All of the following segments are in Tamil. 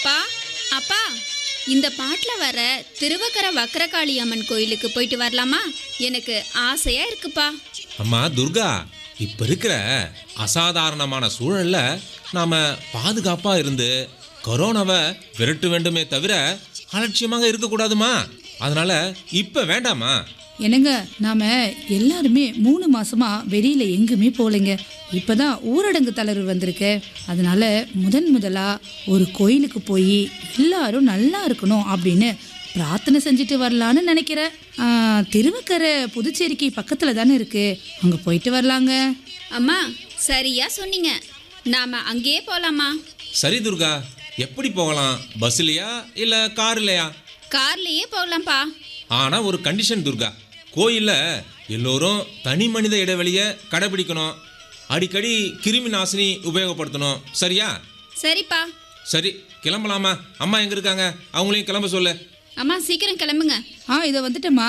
அப்பா அப்பா இந்த பாட்டில் வர திருவக்கர வக்கரகாளி அம்மன் கோயிலுக்கு போயிட்டு வரலாமா எனக்கு ஆசையா இருக்குப்பா அம்மா துர்கா இப்ப இருக்கிற அசாதாரணமான சூழல்ல நாம பாதுகாப்பா இருந்து கொரோனாவை விரட்ட வேண்டுமே தவிர அலட்சியமாக இருக்கக்கூடாதுமா அதனால இப்ப வேண்டாமா என்னங்க நாம எல்லாருமே மூணு மாசமா வெளியில எங்குமே போகலைங்க இப்பதான் ஊரடங்கு தளர்வு வந்திருக்கு அதனால முதன் முதலா ஒரு கோயிலுக்கு போய் எல்லாரும் நல்லா இருக்கணும் அப்படின்னு பிரார்த்தனை செஞ்சுட்டு வரலான்னு நினைக்கிறேன் ஆ, திருவக்கரை புதுச்சேரிக்கு பக்கத்துல தானே இருக்கு அங்க போயிட்டு வரலாங்க அம்மா சரியா சொன்னீங்க நாம அங்கேயே போலாமா சரி துர்கா எப்படி போகலாம் பஸ்லையா இல்ல கார்லையா கார்லயே போகலாம்ப்பா ஆனா ஒரு கண்டிஷன் துர்கா கோயில்ல எல்லோரும் தனி மனித இடைவெளியை கடைபிடிக்கணும் அடிக்கடி கிருமி நாசினி உபயோகப்படுத்தணும் சரியா சரிப்பா சரி கிளம்பலாமா அம்மா எங்க இருக்காங்க அவங்களையும் கிளம்ப சொல்லு அம்மா சீக்கிரம் கிளம்புங்க ஆ இதை வந்துட்டேம்மா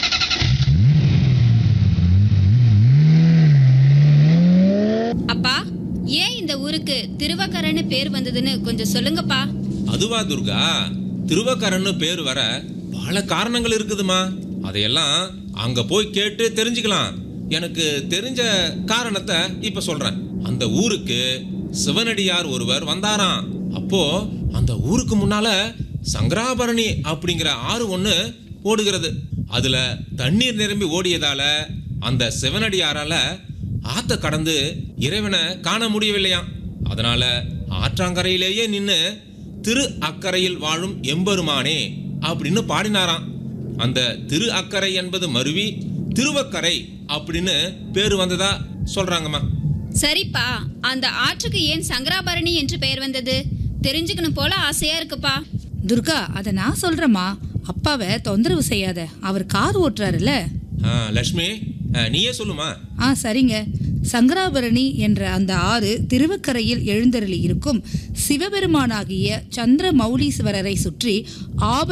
அப்பா ஏன் இந்த ஊருக்கு திருவக்கரைன்னு பேர் வந்ததுன்னு கொஞ்சம் சொல்லுங்கப்பா அதுவா துர்கா திருவக்கரன்னு பேர் வர பல காரணங்கள் இருக்குதுமா அதையெல்லாம் அங்க போய் கேட்டு தெரிஞ்சுக்கலாம் எனக்கு தெரிஞ்ச காரணத்தை இப்ப சொல்றேன் அந்த ஊருக்கு சிவனடியார் ஒருவர் வந்தாராம் அப்போ அந்த ஊருக்கு முன்னால சங்கராபரணி அப்படிங்கிற ஆறு ஒண்ணு ஓடுகிறது அதுல தண்ணீர் நிரம்பி ஓடியதால அந்த சிவனடியாரால ஆத்த கடந்து இறைவனை காண முடியவில்லையாம் அதனால ஆற்றாங்கரையிலேயே நின்னு திரு அக்கரையில் வாழும் எம்பெருமானே அப்படின்னு பாடினாராம் அந்த திரு அக்கரை என்பது மருவி திருவக்கரை அப்படின்னு பேரு வந்ததா சொல்றாங்கம்மா சரிப்பா அந்த ஆற்றுக்கு ஏன் சங்கராபரணி என்று பெயர் வந்தது தெரிஞ்சுக்கணும் போல ஆசையா இருக்குப்பா துர்கா அதை நான் சொல்றேம்மா அப்பாவை தொந்தரவு செய்யாத அவர் கார் ஓட்டுறாருல்ல ஆ, லக்ஷ்மி ஆ, நீயே சொல்லுமா ஆ சரிங்க சங்கராபரணி என்ற அந்த ஆறு திருவக்கரையில் எழுந்தருளி இருக்கும் சிவபெருமானாகிய சந்திர மௌலீஸ்வரரை சுற்றி ஆப